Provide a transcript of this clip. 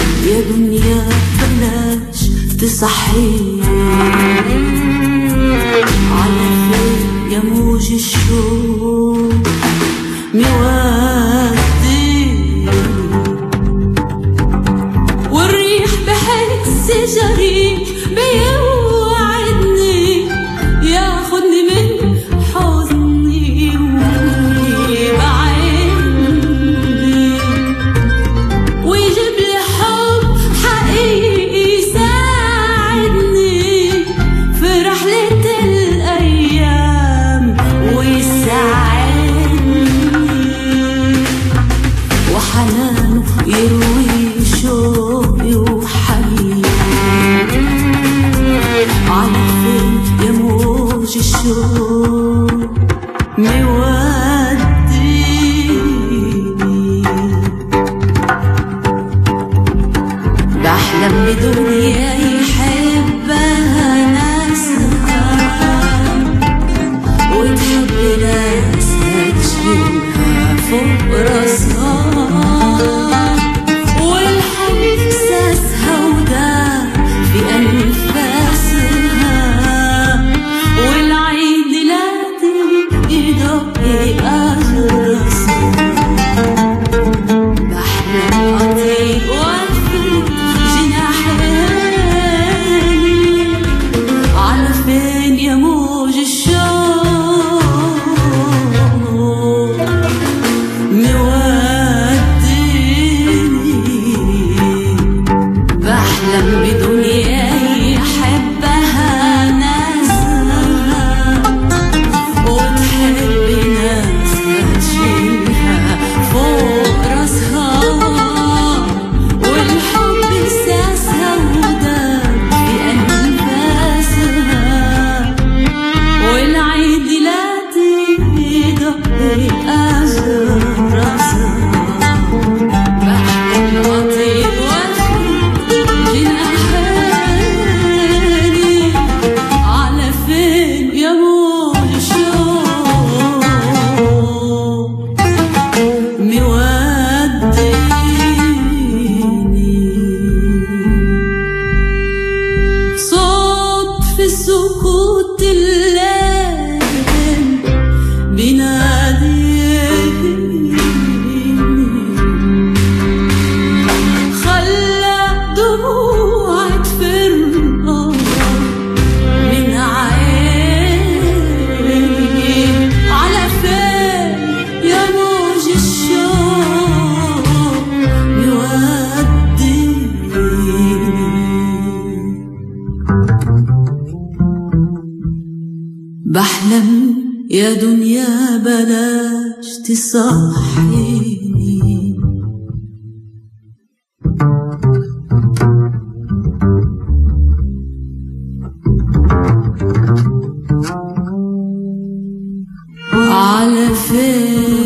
يا دنيا بلاش تصحي على فين يا موج الشوق مودي والريح بحس جري بيوعدني ياخدني من حضني ويبعدني ويجيب لي حب حقيقي يساعدني في رحلة الأيام ويساعدني وحنانه يروي شوقي وحنين على فين يا موج الشوق موديني بحلم بدنيا يحبها ناسها وتحب ناسها تشيلها فوق راسها والحب ساسها ودار في أنفاسها والعيد لادي يدق أجراسها بحلم أطير وأفرد جناحين على فين يا موج الشوق موديني بحلم بدنيا يحبها ناسها وتحب ناسها تشيلها فوق راسها والحب ساسها ودار في أنفاسها والعيد لاتي يدق أجر راسها بحلم أطير وأفرد جناحاني على فين يا موج الشوق موديني صوت في سكوت الليل بيناديني خلى دموع تفر من عيني على فين يا موج الشوق موديني بحلم يا دنيا بلاش تصحيني على فين